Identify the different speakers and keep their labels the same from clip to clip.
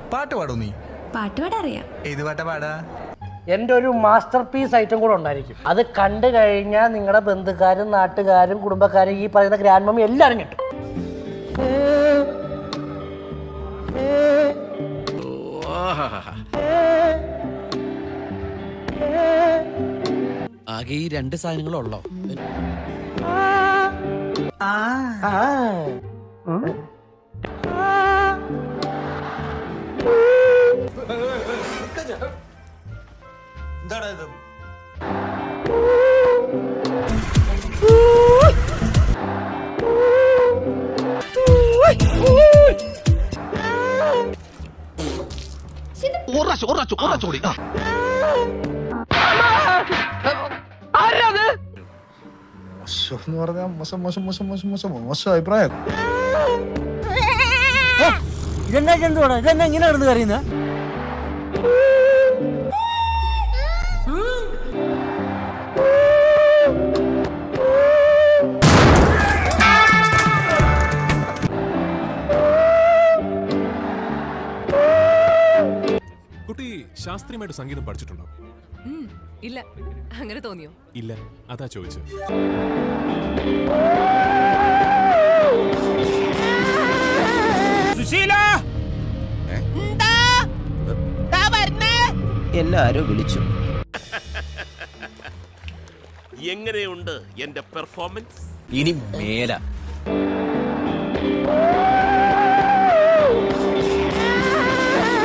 Speaker 1: പാട്ട് പാടും നീ
Speaker 2: പാട്ട് പാടാൻ അറിയാം
Speaker 1: ഏത് പാട്ടാ പാടാ
Speaker 3: എൻ്റെ ഒരു മാസ്റ്റർ പീസ് ഐറ്റം കൂടെ ഉണ്ടായിരിക്കും അത് കണ്ടു കഴിഞ്ഞാൽ നിങ്ങളുടെ ബന്ധുക്കാരും നാട്ടുകാരും കുടുംബക്കാരും ഈ പറയുന്ന ഗ്രാൻഡ് മമ്മി എല്ലാവരും കിട്ടും
Speaker 4: ആകെ ഈ രണ്ട് സാധനങ്ങളുള്ളോ
Speaker 1: എന്താണ് ഇത്
Speaker 5: മോശം എന്ന് പറഞ്ഞാൽ മോശം മോശം മോശം മോശം മോശം മോശം അഭിപ്രായം
Speaker 3: ഇതെന്നാ ചെന്തോടാ ഇതെന്നാ ഇങ്ങനെ കിടന്ന് കറിയുന്ന
Speaker 6: കുട്ടി ശാസ്ത്രീയമായിട്ട് സംഗീതം പഠിച്ചിട്ടുണ്ടോ
Speaker 7: ഇല്ല അങ്ങനെ തോന്നിയോ
Speaker 6: ഇല്ല അതാ ചോദിച്ചത്
Speaker 4: എല്ലാരും വിളിച്ചു
Speaker 8: എങ്ങനെയുണ്ട് എന്റെ പെർഫോമൻസ്
Speaker 4: ഇനി മേല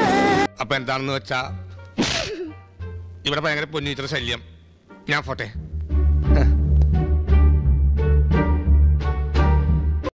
Speaker 9: അപ്പൊ എന്താണെന്ന് വെച്ചാ ഇവിടെ ഭയങ്കര പൊന്നിച്ചിട്ട് ശല്യം ഞാൻ പോട്ടെ